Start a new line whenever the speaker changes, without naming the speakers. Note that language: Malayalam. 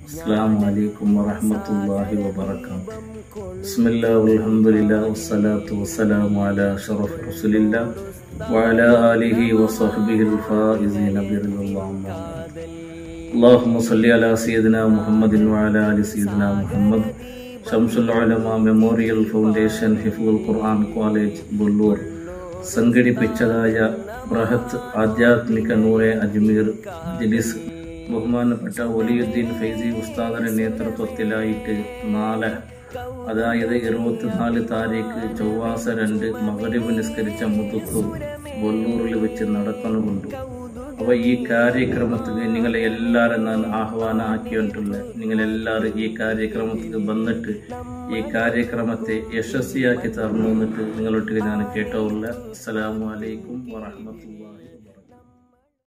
السلام عليكم ورحمة الله وبركاته بسم الله والحمد لله والصلاة والسلام على شرف رسول الله وعلى آله وصحبه الفائزين برضا الله أما بعد. اللهم صل على سيدنا محمد وعلى آل سيدنا محمد شمس العلماء മെമ്മോറിയൽ ഫൗണ്ടേഷൻ ഹിഫുൽ ഖുർആൻ കോളേജ് ബുള്ളൂർ സംഘടിപ്പിച്ചതായ ബൃഹത്ത് ആധ്യാത്മിക നൂറെ അജ്മീർ ജിലിസ് ബഹുമാനപ്പെട്ട ഒലിയുദ്ദീൻ ഫൈസി ഉസ്താദിന്റെ നേതൃത്വത്തിലായിട്ട് നാളെ അതായത് ഇരുപത്തിനാല് താരീഖ് ചൊവ്വാസ രണ്ട് മകരവ് നിസ്കരിച്ച മുതുക്കു ബൊല്ലൂറിൽ വെച്ച് നടക്കണമുണ്ട് അപ്പോൾ ഈ കാര്യക്രമത്തിന് നിങ്ങളെ എല്ലാവരും ഞാൻ ആഹ്വാനം ആക്കിയിട്ടുണ്ട് നിങ്ങളെല്ലാവരും ഈ കാര്യക്രമത്തിൽ വന്നിട്ട് ഈ കാര്യക്രമത്തെ യശസ്വിയാക്കി തരണമെന്നിട്ട് നിങ്ങളൊട്ടിಗೆ ഞാൻ കേട്ടോല്ല അസ്സലാമു അലൈക്കും വറഹമത്തുള്ളാഹി